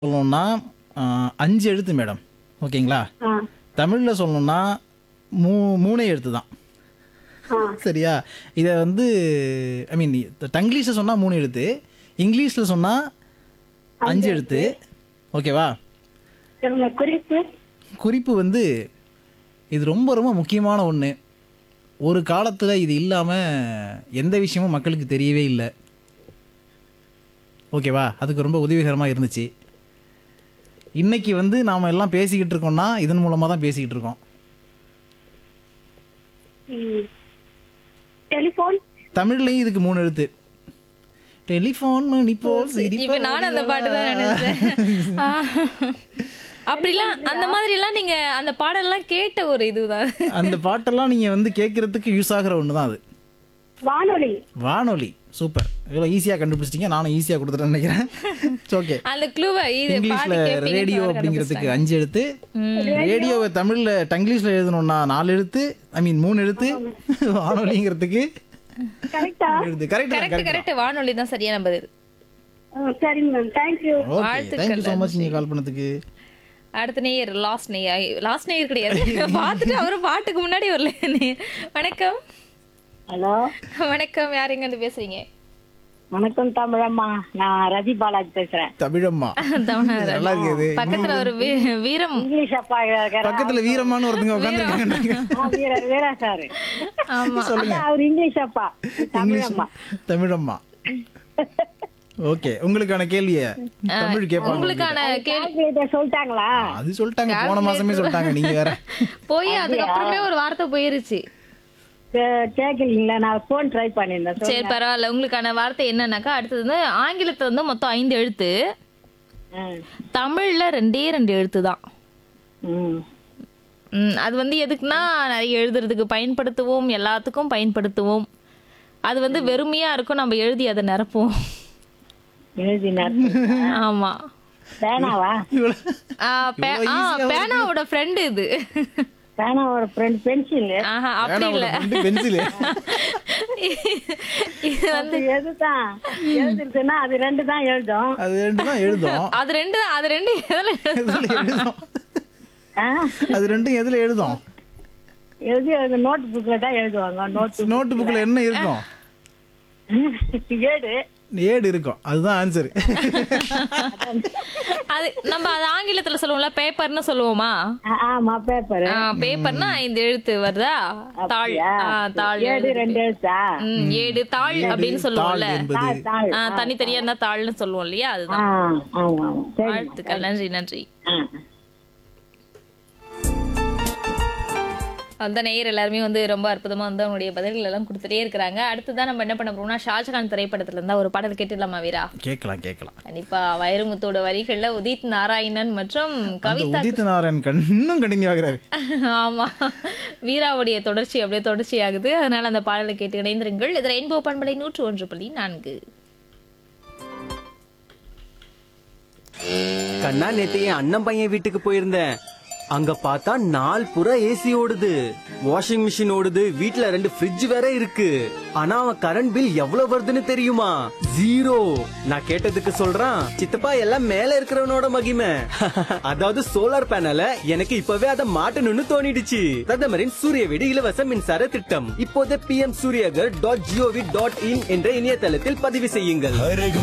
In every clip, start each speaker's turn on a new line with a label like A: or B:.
A: சொல்லணும்னா ஆ, அஞ்சு எழுத்து மேடம் ஓகேங்களா
B: ஆ
A: தமிழில் சொல்லணும்னா மூ மூணே எழுத்து தான்
B: ஆ
A: சரியா இதை வந்து ஐ மீன் தங்கிலீஷில் சொன்னால் மூணு எழுத்து இங்கிலீஷில் சொன்னால் அஞ்சு எழுத்து ஓகேவா
B: சொல்லுங்க குறிப்பு
A: குறிப்பு வந்து இது ரொம்ப ரொம்ப முக்கியமான ஒன்று ஒரு காலத்தில் இது இல்லாமல் எந்த விஷயமும் மக்களுக்கு தெரியவே இல்லை ஓகேவா அதுக்கு ரொம்ப உதவிகரமாக இருந்துச்சு இன்னைக்கு வந்து நாம் எல்லாம் பேசிக்கிட்டு இருக்கோம்னா இதன் மூலமாக தான் பேசிக்கிட்டு இருக்கோம்
B: ம். டெலிஃபோன்
A: தமிழ்லையும் இதுக்கு மூணு எழுத்து டெலிஃபோன் மணி போல்
C: இப்ப நானும் அந்த பாட்டு தான் நினைச்சேன் ஆ. அப்படிலாம் அந்த மாதிரி எல்லாம் நீங்க அந்த பாடல்லாம் கேட்ட ஒரு இதுதான்
A: அந்த பாட்டெல்லாம் நீங்கள் வந்து கேட்குறதுக்கு யூஸ் ஆகிற ஒன்று தான் அது
B: வானொலி
A: வானொலி சூப்பர் இவ்வளோ ஈஸியாக கண்டுபிடிச்சிட்டீங்க நானும் ஈஸியாக கொடுத்துட்டேன்னு நினைக்கிறேன் ஓகே
C: அந்த க்ளூவை இது
A: இங்கிலீஷ்ல
C: பாட்டு கேட்பீங்கன்னு
A: ரேடியோ
C: அவர்
A: அப்படிங்கிறதுக்கு அஞ்சு எழுத்து ரேடியோவை தமிழ்ல டங்கிலீஷ்ல எழுதணும்னா நாலு எழுத்து ஐ மீன் மூணு எழுத்து வானொலிங்கிறதுக்கு
B: கரெக்டா
A: மூணு எழுத்து கரெக்ட்
C: கரெக்ட் கரெக்ட் வானொலி தான் சரியான பதில்
B: சரிங்க மேம் தேங்க்யூ
A: ஓகே
C: வாழ்த்துக்கள்
A: தேங்க்யூ ஸோ மச் நீங்கள் கால் பண்ணதுக்கு
C: அடுத்த நேயர் லாஸ்ட் நேயர் லாஸ்ட் நேயர் கிடையாது பார்த்துட்டு அவரும் பாட்டுக்கு முன்னாடி வரல நேயர். வணக்கம்
B: ஹலோ
C: வணக்கம் யார் எங்க இருந்து பேசுறீங்க
B: வணக்கம் தமிழம்மா நான் ரதி பாலாஜி பேசுறேன்
A: தமிழம்மா
C: தமிழ்நாடு.
A: நல்லா இருக்குது
C: பக்கத்துல ஒரு வீ- வீரம்
B: இங்கிலீஷ் அப்பா இருக்கிற-
A: பக்கத்துல வீரமான்னு ஒருத்தங்க உட்காந்துருக்காங்க
B: ஆ, வீர வீரா சார்
C: ஆமா
B: அவர் இங்கிலீஷ் அப்பா தமிழம்மா
A: தமிழம்மா ஓகே உங்களுக்கான கேள்விய தமிழ் கேட்பாங்க
C: உங்களுக்கான கேள்வி
B: கால்குலேட்டர் சொல்லிட்டாங்களா
A: அது சொல்லிட்டாங்க போன மாசமே சொல்லிட்டாங்க நீங்க வேற
C: போய் அதுக்கப்புறமே ஒரு வார்த்தை போயிருச்சு
B: கே- கேட்கலீங்களா நான் போன் ட்ரை பண்ணியிருந்தேன்
C: சரி
B: சொல்லுங்க.
C: பரவாயில்ல உங்களுக்கான வார்த்தை என்னன்னாக்கா அடுத்தது வந்து ஆங்கிலத்துல வந்து மொத்தம் ஐந்து எழுத்து
B: ஆ.
C: தமிழ்ல ரெண்டே ரெண்டு எழுத்து தான்
B: ம்.
C: ம், அது வந்து எதுக்குன்னா நிறைய எழுதுறதுக்கு பயன்படுத்துவோம் எல்லாத்துக்கும் பயன்படுத்துவோம் அது வந்து வெறுமையா இருக்கும் நம்ம எழுதி அதை நிரப்புவோம்
B: எழுதினார்
C: ஆமா
B: பேனாவா
A: இவ்வளவு
C: ஆ, பே- ஆ, பேனாவோட ஃப்ரெண்டு இது
B: பேனாவோட ஃப்ரெண்ட் பென்சில்
C: ஆஹா அப்படி இல்ல
A: பென்சில்
C: இது வந்து
B: அது எதுதான் எழுதிருக்குன்னா அது ரெண்டு தான் எழுதும்
A: அது ரெண்டு தான் எழுதும்
C: அது ரெண்டு அது ரெண்டு எதுல எழுதும்?
A: எதுல எழுதும்
B: ஆ?
A: அது ரெண்டும் எதுல எழுதும்
B: எழுதி அது நோட் புக்ல தான் எழுதுவாங்க நோட்
A: நோட்டு புக்கில் என்ன இருக்கும்
B: ஏடு
A: ஏடு இருக்கும் அதுதான் ஆன்சர்
C: அது நம்ம அது ஆங்கிலத்துல சொல்லுவோம்ல பேப்பர்னு சொல்லுவோமா
B: ஆ, ஆமா பேப்பர்
C: ஆ, பேப்பர்னா இந்த எழுத்து வருதா தாள் ஆ, தாள்
B: ஏடு
C: எழுது.
B: ரெண்டு எழுத்தா
C: ம், ஏடு தாள் அப்படின்னு
A: தாள்
C: சொல்லுவோம்ல
A: என்பது
B: தாள், தாள்.
C: ஆ, தனித்தனியா இருந்தா தாள்னு சொல்லுவோம் இல்லையா
B: ஆ,
C: அதுதான்
B: ஆமா ஆமா சரி
C: வாழ்த்துக்கள் நன்றி நன்றி
B: ஆ.
C: அந்த நேயர் எல்லாருமே வந்து ரொம்ப அற்புதமா வந்து அவங்களுடைய பதில்கள் எல்லாம் கொடுத்துட்டே இருக்கிறாங்க அடுத்ததான் நம்ம என்ன பண்ண போறோம்னா ஷாஜகான் திரைப்படத்துல இருந்தா ஒரு பாடல் கேட்டுடலாமா வீரா
A: கேட்கலாம் கேட்கலாம்
C: கண்டிப்பா வைரமுத்தோட வரிகள்ல உதித் நாராயணன் மற்றும்
A: அந்த
C: கவிதா
A: உதித் நாராயண் கண் இன்னும் கண்டினியூ ஆகுறாரு
C: ஆமா வீராவுடைய தொடர்ச்சி அப்படியே தொடர்ச்சி ஆகுது அதனால அந்த பாடலை கேட்டு இணைந்திருங்கள் இது ரெயின்போ பண்பலை நூற்று ஒன்று புள்ளி நான்கு
D: கண்ணா நேத்து என் அண்ணன் பையன் வீட்டுக்கு போயிருந்தேன் அங்க பார்த்தா நாள் புறா ஏசி ஓடுது வாஷிங் மிஷின் ஓடுது வீட்ல ரெண்டு ஃப்ரிட்ஜ் வேற இருக்கு ஆனா அவன் கரண்ட் பில் எவ்வளவு வருதுன்னு தெரியுமா ஜீரோ நான் கேட்டதுக்கு சொல்றான் சித்தப்பா எல்லாம் மேல இருக்கிறவனோட மகிமை அதாவது சோலார் பேனல எனக்கு இப்பவே அதை மாட்டணும்னு தோணிடுச்சு பிரதமரின் சூரிய வீடு இலவச மின்சார திட்டம் இப்போதே P M Suryaghar dot GOV dot in என்ற இணையதளத்தில் பதிவு செய்யுங்கள்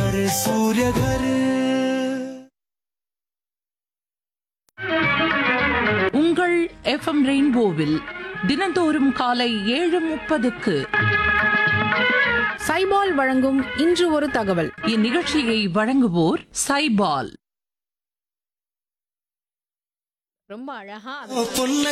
E: உங்கள் எஃப்எம் ரெயின்போவில் தினந்தோறும் காலை ஏழு முப்பதுக்கு
F: சைபால் வழங்கும் இன்று ஒரு தகவல்
E: இந்நிகழ்ச்சியை வழங்குவோர் சைபால்
F: ரொம்ப அழகா